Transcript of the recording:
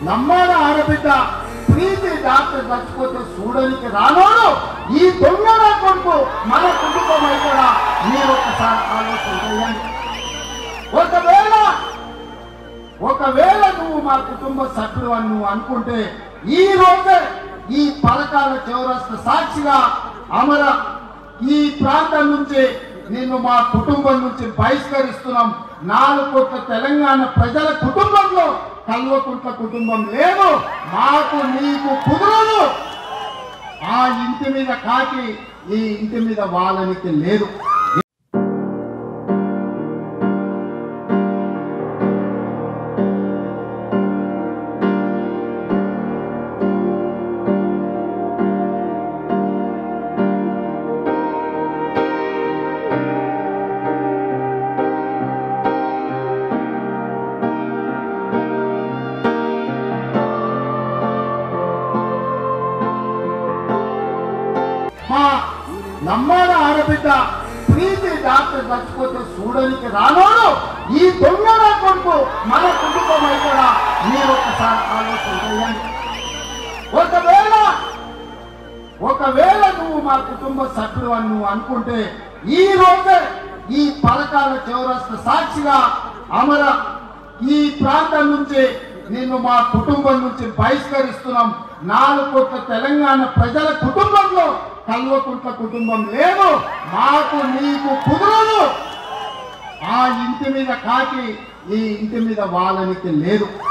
నమ్మాల ఆడబిడ్డ ప్రీతి డాక్టర్ చచ్చిపోతే చూడడానికి రానోడు ఈ దొంగ నా కొడుకు మన కుటుంబం అయితే మీరు ఒకసారి ఆలోచన చేయండి ఒకవేళ ఒకవేళ నువ్వు మా కుటుంబ సభ్యుడు అని నువ్వు అనుకుంటే ఈ రోజే ఈ పథకాల చివరస్తు సాక్షిగా అమర ఈ ప్రాంతం నుంచి నిన్ను మా కుటుంబం నుంచి బహిష్కరిస్తున్నాం నాలుగు కోట్ల తెలంగాణ ప్రజల కుటుంబంలో కల్వకుంట్ల కుటుంబం లేదు మాకు నీకు కుదరదు ఆ ఇంటి మీద కాకి ఈ ఇంటి మీద వాళ్ళనికి లేదు మా నమ్మాల ఆడబిడ్డ ప్రీతి డాక్టర్ చచ్చిపోతే చూడడానికి రానోడు ఈ దొంగ నా కొడుకు మన కుటుంబం అయితే మీరు ఒకసారి ఆలోచన చేయండి ఒకవేళ ఒకవేళ నువ్వు మా కుటుంబ సభ్యుడు అని నువ్వు అనుకుంటే ఈ రోజే ఈ పథకాల చివరస్తు సాక్షిగా అమర ఈ ప్రాంతం నుంచి నిన్ను మా కుటుంబం నుంచి బహిష్కరిస్తున్నాం నాలుగు కోట్ల తెలంగాణ ప్రజల కుటుంబంలో కల్వకుంట్ల కుటుంబం లేదు మాకు నీకు కుదరదు ఆ ఇంటి మీద కాకి ఈ ఇంటి మీద వాళ్ళనికి లేదు